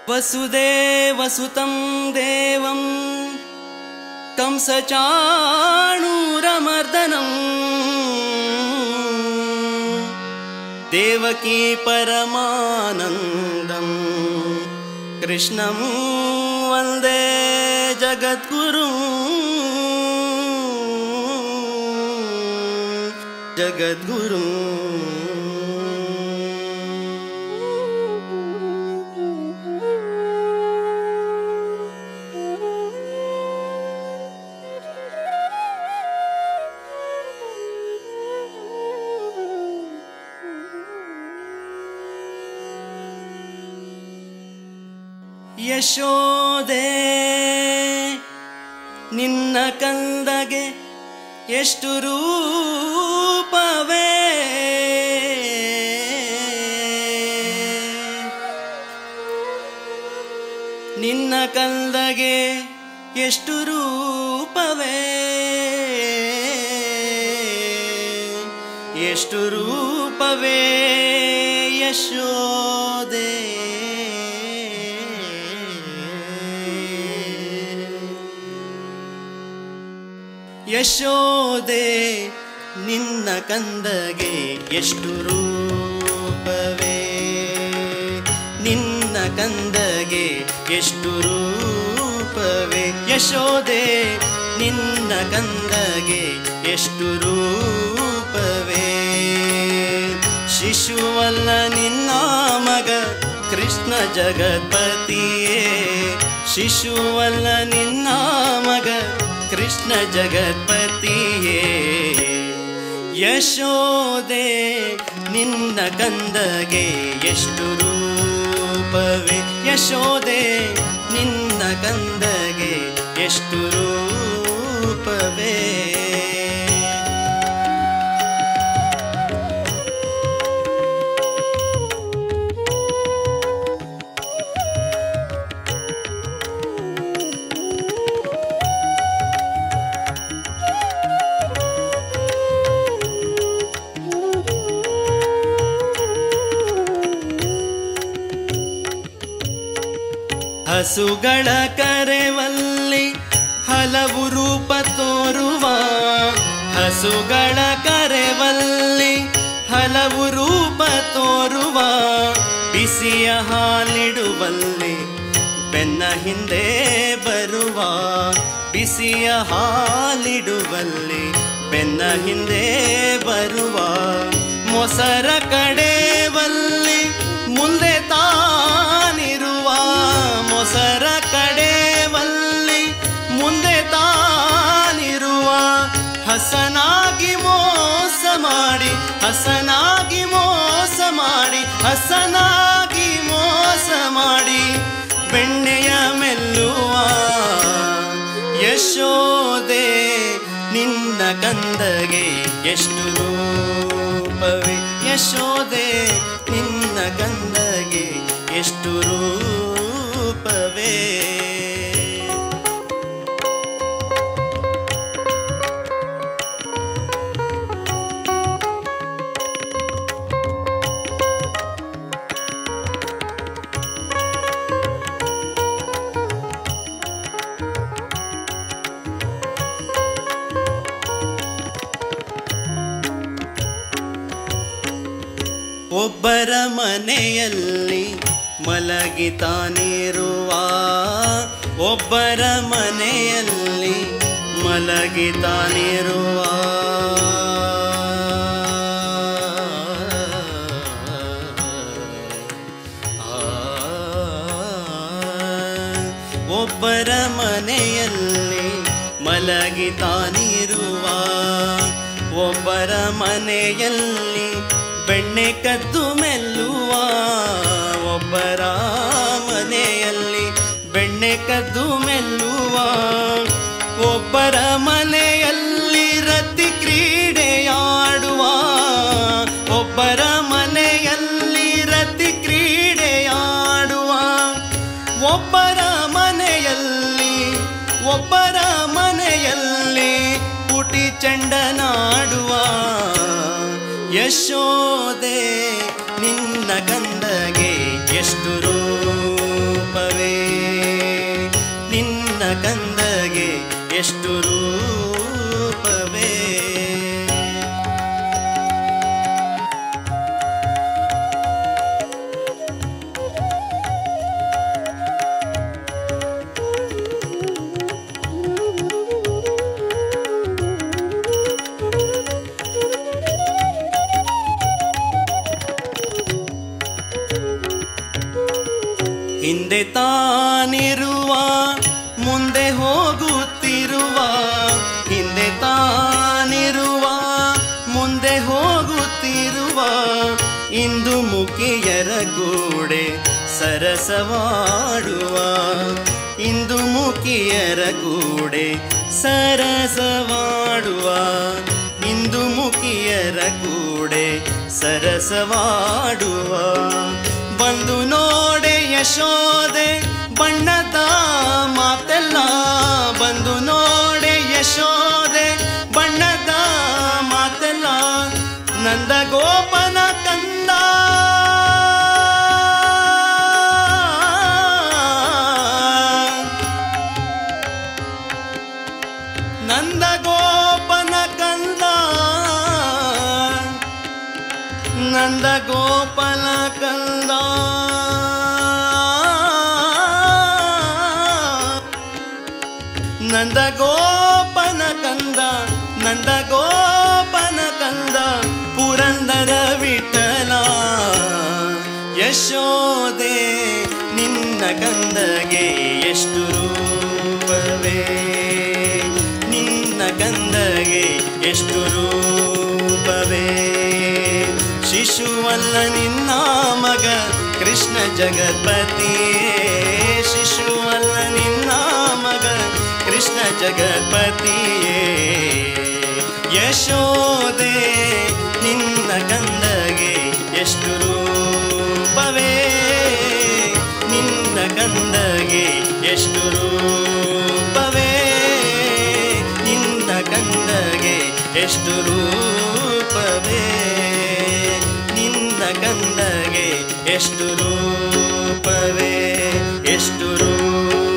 वसुदेवसुतं देवं कंसचाणूरमर्दनम् देवकी परमानन्दम् कृष्णं वन्दे जगद्गुरुम् ಯಶೋದೆ ನಿನ್ನ ಕಂದಗೆ ಎಷ್ಟು ರೂಪವೇ ನಿನ್ನ ಕಂದಗೆ ಎಷ್ಟು ರೂಪವೇ ಎಷ್ಟು ರೂಪವೇ ಯಶೋದೆ ಯಶೋದೆ ನಿನ್ನ ಕಂದಗೆ ಎಷ್ಟು ರೂಪವೇ ನಿನ್ನ ಕಂದಗೆ ಎಷ್ಟು ರೂಪವೇ ಯಶೋದೆ ನಿನ್ನ ಕಂದಗೆ ಎಷ್ಟು ರೂಪವೇ ಶಿಶುವಲ್ಲ ನಿನ್ನ ಮಗ ಕೃಷ್ಣ ಜಗತ್ಪತಿಯೇ ಶಿಶುವಲ್ಲ ನಿನ್ನ ಮಗ ಕೃಷ್ಣ ಜಗತ್ಪತಿಯೇ ಯಶೋದೆ ನಿನ್ನ ಕಂದಗೆ ಎಷ್ಟು ರೂಪವೇ ಯಶೋದೆ ನಿನ್ನ ಕಂದಗೆ ಎಷ್ಟು ರೂಪವೇ ಹಸುಗಳ ಕರೆವಲ್ಲಿ ಹಲವು ರೂಪ ತೋರುವ ಹಸುಗಳ ಕರೆವಲ್ಲಿ ಹಲವು ರೂಪ ತೋರುವ ಬಿಸಿಯ ಹಾಲಿಡುವಲ್ಲಿ ಬೆನ್ನ ಹಿಂದೆ ಬರುವ ಬಿಸಿಯ ಹಾಲಿಡುವಲ್ಲಿ ಬೆನ್ನ ಹಿಂದೆ ಬರುವ ಮೊಸರ ಕಡೆವಲ್ಲಿ ಮುಂದೆ ತಾನಿರುವ ಮೊಸರ ಕಡೆವಲ್ಲಿ ಮುಂದೆ ತಾನಿರುವ ಹಸನಾಗಿ ಮೋಸ ಮಾಡಿ ಹಸನಾಗಿ ಮೋಸ ಮಾಡಿ ಹಸನಾಗಿ ಮೋಸ ಮಾಡಿ ಬೆಣ್ಣೆಯ ಮೆಲ್ಲುವ ಯಶೋದೆ ನಿನ್ನ ಕಂದಗೆ ಎಷ್ಟು ರೂಪವೇ ಯಶೋದೆ ನಿನ್ನ ಕಂದಗೆ ಎಷ್ಟು ರೂಪವೇ ಒಬ್ಬರ ಮನೆಯಲ್ಲಿ ಮಲಗಿತಾನಿರುವ ಒಬ್ಬರ ಮನೆಯಲ್ಲಿ ಮಲಗಿತಾನಿರುವ ಒಬ್ಬರ ಮನೆಯಲ್ಲಿ ಮಲಗಿತಾನಿರುವ ಒಬ್ಬರ ಮನೆಯಲ್ಲಿ ಬೆಣ್ಣೆ ಕದ್ದು ಮೆಲ್ಲುವ ಒಬ್ಬರ ಮನೆಯಲ್ಲಿ ಬೆಣ್ಣೆ ಕದ್ದು ಮೆಲ್ಲುವ ಒಬ್ಬರ ಮನೆಯಲ್ಲಿ ರತಿ ಕ್ರೀಡೆಯಾಡುವ ಒಬ್ಬರ ಮನೆಯಲ್ಲಿ ರತಿ ಕ್ರೀಡೆಯಾಡುವ ಒಬ್ಬರ ಮನೆಯಲ್ಲಿ ಒಬ್ಬರ ಮನೆಯಲ್ಲಿ ಪುಟಿ ಚಂಡನಾಡುವ ಯಶೋದೆ ನಿನ್ನ ಕಂದಗೆ ಎಷ್ಟು ರೂಪ ಎಷ್ಟು ರೂಪವೇ ಹಿಂದೆ ತಾನಿರುವ ಮುಂದೆ ಹೋಗುತ್ತಿರುವ ಹಿಂದೆ ತಾನಿರುವ ಮುಂದೆ ಹೋಗುತ್ತಿರುವ ಇಂದು ಮುಖಿಯರ ಗೋಡೆ ಸರಸವಾಡುವ ಇಂದು ಮುಖಿಯರ ಕೂಡೆ ಸರಸವಾಡುವ ಇಂದು ಮುಖಿಯರ ಕೂಡೆ ಸರಸವಾಡುವ ಬಂದು ನೋಡೆ ಯಶೋದೆ ಬಣ್ಣದ ಮಾತೆಲ್ಲ ಬಂದು ನೋಡೆ ಯಶೋದೆ ಬಣ್ಣದ ಮಾತೆಲ್ಲ ನಂದ ಗೋಪನ ಕಂದ ನಂದ ಗೋಪನ ಕಂದ ನಂದ ಗೋಪನ ಕಂದ ನಂದ ಗೋಪನ ಕಂದ ನಂದ ಗೋಪನ ಕಂದ ಪುರಂದರ ವಿಠಲ ಯಶೋದೆ ನಿನ್ನ ಕಂದಗೆ ಎಷ್ಟು ರೂಪವೇ ನಿನ್ನ ಕಂದಗೆ ಎಷ್ಟು ರೂಪವೇ ಶಿಶುವಲ್ಲ ನಿನ್ನ ಮಗ ಕೃಷ್ಣ ಜಗತ್ಪತಿಯೇ ಶಿಶುವಲ್ಲ ನಿನ್ನ ಮಗ ಕೃಷ್ಣ ಜಗತ್ಪತಿಯೇ ಯಶೋದೆ ನಿನ್ನ ಕಂದಗೆ ಎಷ್ಟು ರೂಪವೇ ನಿನ್ನ ಕಂದಗೆ ಎಷ್ಟು ರೂಪವೇ ನಿನ್ನ ಕಂದಗೆ ಎಷ್ಟು ರೂಪವೇ ನಿನ್ನ ಕಂದಗೆ ಎಷ್ಟು ರೂಪವೇ ಎಷ್ಟು ರೂಪ